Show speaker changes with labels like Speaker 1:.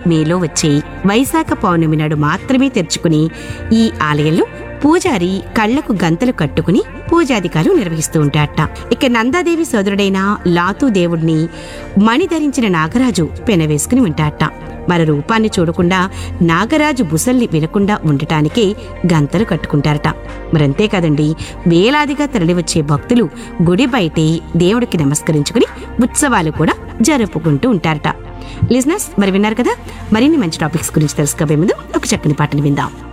Speaker 1: మేలో వచ్చే వైశాఖ పౌర్ణమి నాడు మాత్రమే తెరుచుకుని ఈ ఆలయంలో పూజారి కళ్లకు గంతలు కట్టుకుని పూజాధికారులు నిర్వహిస్తూ ఉంటారట ఇక నందాదేవి సోదరుడైన లాతూ దేవుడిని మణి ధరించిన నాగరాజు పెనవేసుకుని ఉంటారట మన రూపాన్ని చూడకుండా నాగరాజు బుసల్ని వినకుండా ఉండటానికే గంతలు కట్టుకుంటారట మరంతే కదండి వేలాదిగా తరలివచ్చే భక్తులు గుడి బయటే దేవుడికి నమస్కరించుకుని ఉత్సవాలు కూడా జరుపుకుంటూ ఉంటారట లిజినెస్ మరి విన్నారు కదా మరిన్ని మంచి టాపిక్స్ గురించి తెలుసుకోబోయే ముందు ఒక చక్కని పాటను విందాం